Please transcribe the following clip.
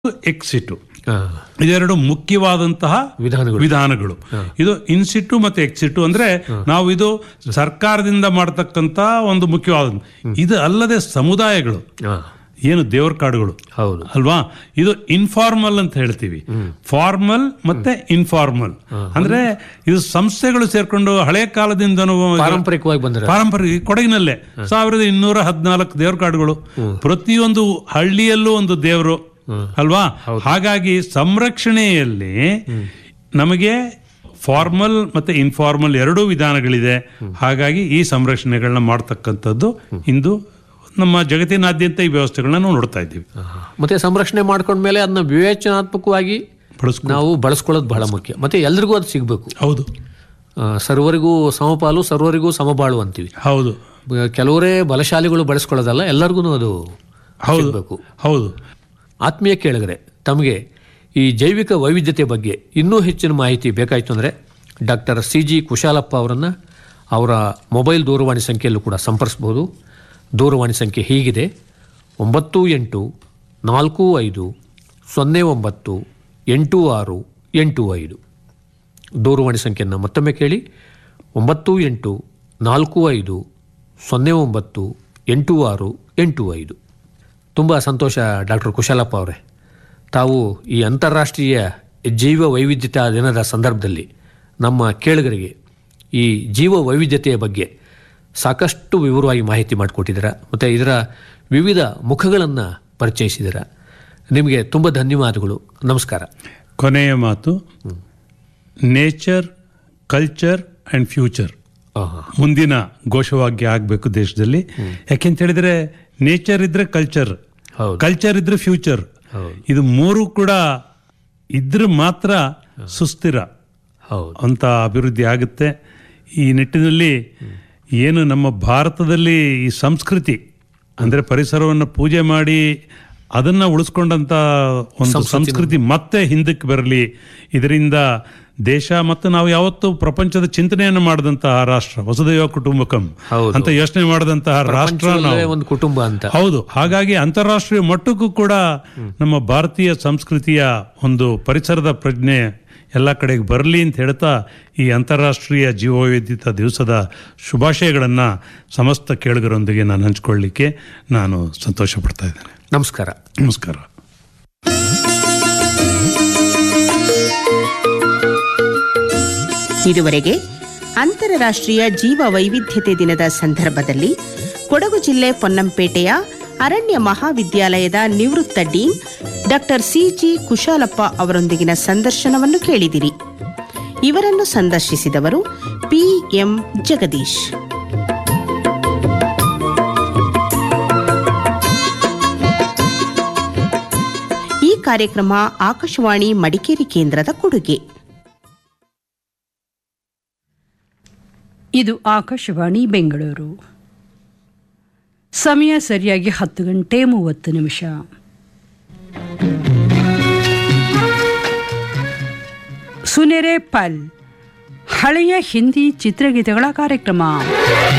Exit ಹಾ. ಇದೆರಡು ಮುಖ್ಯವಾದಂತಹ ವಿಧಾನಗಳು. ವಿಧಾನಗಳು ಇದು ಇನ್ಸಿಟು ಮತ್ತೆ ಎಕ್ಸಿಟು ಅಂದ್ರೆ ನಾವು ಇದು ಸರ್ಕಾರದಿಂದ ಮಾಡತಕ್ಕಂತ ಒಂದು ಮುಖ್ಯವಾದ ಇದು ಅಲ್ಲದೆ ಸಮುದಾಯಗಳು ಹಾ. ಏನು ದೇವರ ಕಾಡುಗಳು ಹೌದು ಅಲ್ವಾ ಇದು ಇನ್ಫಾರ್ಮಲ್ ಅಂತ ಹೇಳ್ತೀವಿ ಫಾರ್ಮಲ್ ಮತ್ತೆ ಇನ್ಫಾರ್ಮಲ್ ಅಂದ್ರೆ ಇದು ಸಂಸ್ಥೆಗಳು ಸೇರ್ಕೊಂಡು ಹಳೆ ಕಾಲದಿಂದನೂ ಪಾರಂಪರಿಕವಾಗಿ ಬಂದ್ರೆ ಪಾರಂಪರಿಕ ಕೊಡಗಿನಲ್ಲೇ ಸಾವಿರದ ಇನ್ನೂರ ಹದಿನಾಲ್ಕು ದೇವ್ರ ಕಾಡುಗಳು ಪ್ರತಿಯೊಂದು ಹಳ್ಳಿಯಲ್ಲೂ ಒಂದು ದೇವರು ಅಲ್ವಾ ಹಾಗಾಗಿ ಸಂರಕ್ಷಣೆಯಲ್ಲಿ ನಮಗೆ ಫಾರ್ಮಲ್ ಮತ್ತೆ ಇನ್ಫಾರ್ಮಲ್ ಎರಡೂ ವಿಧಾನಗಳಿದೆ ಹಾಗಾಗಿ ಈ ಸಂರಕ್ಷಣೆಗಳನ್ನ ಮಾಡ್ತಕ್ಕಂಥದ್ದು ಇಂದು ನಮ್ಮ ಜಗತ್ತಿನಾದ್ಯಂತ ಈ ವ್ಯವಸ್ಥೆಗಳನ್ನ ನಾವು ನೋಡ್ತಾ ಇದ್ದೀವಿ ಮತ್ತೆ ಸಂರಕ್ಷಣೆ ಮಾಡ್ಕೊಂಡ್ಮೇಲೆ ಅದನ್ನ ವಿವೇಚನಾತ್ಮಕವಾಗಿ ಬಳಸ್ಕೊ ನಾವು ಬಳಸ್ಕೊಳ್ಳೋದು ಬಹಳ ಮುಖ್ಯ ಮತ್ತೆ ಎಲ್ರಿಗೂ ಅದು ಸಿಗಬೇಕು ಹೌದು ಸರ್ವರಿಗೂ ಸಮಪಾಲು ಸರ್ವರಿಗೂ ಸಮಬಾಳು ಅಂತೀವಿ ಹೌದು ಬ- ಕೆಲವರೇ ಬಲಶಾಲಿಗಳು ಬಳಸ್ಕೊಳ್ಳೋದಲ್ಲ ಎಲ್ಲರಿಗೂ ಅದು ಹೌದು ಸಿಗಬೇಕು ಹೌದು ಆತ್ಮೀಯ ಕೇಳಿದರೆ ತಮಗೆ ಈ ಜೈವಿಕ ವೈವಿಧ್ಯತೆ ಬಗ್ಗೆ ಇನ್ನೂ ಹೆಚ್ಚಿನ ಮಾಹಿತಿ ಬೇಕಾಯಿತು ಅಂದರೆ ಡಾಕ್ಟರ್ ಸಿ ಜಿ ಕುಶಾಲಪ್ಪ ಅವರನ್ನು ಅವರ ಮೊಬೈಲ್ ದೂರವಾಣಿ ಸಂಖ್ಯೆಯಲ್ಲೂ ಕೂಡ ಸಂಪರ್ಸ್ಬೋದು ದೂರವಾಣಿ ಸಂಖ್ಯೆ ಹೀಗಿದೆ ಒಂಬತ್ತು ಎಂಟು ನಾಲ್ಕು ಐದು ಸೊನ್ನೆ ಒಂಬತ್ತು ಎಂಟು ಆರು ಎಂಟು ಐದು ದೂರವಾಣಿ ಸಂಖ್ಯೆಯನ್ನು ಮತ್ತೊಮ್ಮೆ ಕೇಳಿ ಒಂಬತ್ತು ಎಂಟು ನಾಲ್ಕು ಐದು ಸೊನ್ನೆ ಒಂಬತ್ತು ಎಂಟು ಆರು ಎಂಟು ಐದು ತುಂಬ ಸಂತೋಷ ಡಾಕ್ಟರ್ ಕುಶಾಲಪ್ಪ ಅವರೇ ತಾವು ಈ ಅಂತಾರಾಷ್ಟ್ರೀಯ ಜೀವ ವೈವಿಧ್ಯತಾ ದಿನದ ಸಂದರ್ಭದಲ್ಲಿ ನಮ್ಮ ಕೇಳುಗರಿಗೆ ಈ ಜೀವ ವೈವಿಧ್ಯತೆಯ ಬಗ್ಗೆ ಸಾಕಷ್ಟು ವಿವರವಾಗಿ ಮಾಹಿತಿ ಮಾಡಿಕೊಟ್ಟಿದ್ದೀರಾ ಮತ್ತು ಇದರ ವಿವಿಧ ಮುಖಗಳನ್ನು ಪರಿಚಯಿಸಿದ್ದೀರಾ ನಿಮಗೆ ತುಂಬ ಧನ್ಯವಾದಗಳು ನಮಸ್ಕಾರ ಕೊನೆಯ ಮಾತು ನೇಚರ್ ಕಲ್ಚರ್ ಅಂಡ್ ಫ್ಯೂಚರ್ ಆಹಾ. ಮುಂದಿನ ಘೋಷವಾಕ್ಯ ಆಗಬೇಕು ದೇಶದಲ್ಲಿ ಯಾಕೆಂತ ಹೇಳಿದ್ರೆ ನೇಚರ್ ಇದ್ರೆ ಕಲ್ಚರ್ ಹೌದು. ಕಲ್ಚರ್ ಇದ್ರೆ ಫ್ಯೂಚರ್ ಹೌದು. ಇದು ಮೂರು ಕೂಡ ಇದ್ರೆ ಮಾತ್ರ ಸುಸ್ಥಿರ ಹೌದು ಅಂತ ಅಭಿವೃದ್ಧಿ ಆಗುತ್ತೆ ಈ ನಿಟ್ಟಿನಲ್ಲಿ ಏನು ನಮ್ಮ ಭಾರತದಲ್ಲಿ ಈ ಸಂಸ್ಕೃತಿ ಅಂದ್ರೆ ಪರಿಸರವನ್ನು ಪೂಜೆ ಮಾಡಿ ಅದನ್ನ ಉಳಿಸ್ಕೊಂಡಂತ ಒಂದು ಸಂಸ್ಕೃತಿ ಮತ್ತೆ ಹಿಂದಕ್ಕೆ ಬರಲಿ ಇದರಿಂದ ದೇಶ ಮತ್ತು ನಾವು ಯಾವತ್ತು ಪ್ರಪಂಚದ ಚಿಂತನೆಯನ್ನು ಮಾಡಿದಂತಹ ರಾಷ್ಟ್ರ ವಸುದೈವ ಕುಟುಂಬಕಂ ಹೌದು. ಅಂತ ಯೋಚನೆ ಮಾಡಿದಂತಹ ರಾಷ್ಟ್ರ ನಾವು ಪ್ರಪಂಚದಲ್ಲೇ ಒಂದು ಕುಟುಂಬ ಅಂತ ಹೌದು ಹಾಗಾಗಿ ಅಂತಾರಾಷ್ಟ್ರೀಯ ಮಟ್ಟಕ್ಕೂ ಕೂಡ ನಮ್ಮ ಭಾರತೀಯ ಸಂಸ್ಕೃತಿಯ ಒಂದು ಪರಿಸರದ ಪ್ರಜ್ಞೆ ಎಲ್ಲ ಕಡೆಗೆ ಬರಲಿ ಅಂತ ಹೇಳ್ತಾ ಈ ಅಂತಾರಾಷ್ಟ್ರೀಯ ಜೀವವೈವಿಧ್ಯತಾ ದಿವಸದ ಶುಭಾಶಯಗಳನ್ನು ಸಮಸ್ತ ಕೇಳುಗರೊಂದಿಗೆ ನಾನು ಹಂಚ್ಕೊಳ್ಳಿಕ್ಕೆ ನಾನು ಸಂತೋಷ ಪಡ್ತಾ ಇದ್ದೇನೆ ನಮಸ್ಕಾರ ನಮಸ್ಕಾರ ಇದುವರೆಗೆ ಅಂತಾರಾಷ್ಟ್ರೀಯ ಜೀವ ವೈವಿಧ್ಯತೆ ದಿನದ ಸಂದರ್ಭದಲ್ಲಿ ಕೊಡಗು ಜಿಲ್ಲೆ ಪೊನ್ನಂಪೇಟೆಯ ಅರಣ್ಯ ಮಹಾವಿದ್ಯಾಲಯದ ನಿವೃತ್ತ ಡೀನ್ ಡಾಕ್ಟರ್ ಸಿಜಿ ಕುಶಾಲಪ್ಪ ಅವರೊಂದಿಗಿನ ಸಂದರ್ಶನವನ್ನು ಕೇಳಿದಿರಿ ಇವರನ್ನು ಸಂದರ್ಶಿಸಿದವರು ಪಿಎಂ ಜಗದೀಶ್ ಈ ಕಾರ್ಯಕ್ರಮ ಆಕಾಶವಾಣಿ ಮಡಿಕೇರಿ ಕೇಂದ್ರದ ಕೊಡುಗೆ ಇದು ಆಕಾಶವಾಣಿ ಬೆಂಗಳೂರು ಸಮಯ ಸರಿಯಾಗಿ ಹತ್ತು ಗಂಟೆ ಮೂವತ್ತು ನಿಮಿಷ ಸುನೆರೆ ಪಲ್ ಹಳೆಯ ಹಿಂದಿ ಚಿತ್ರಗೀತೆಗಳ ಕಾರ್ಯಕ್ರಮ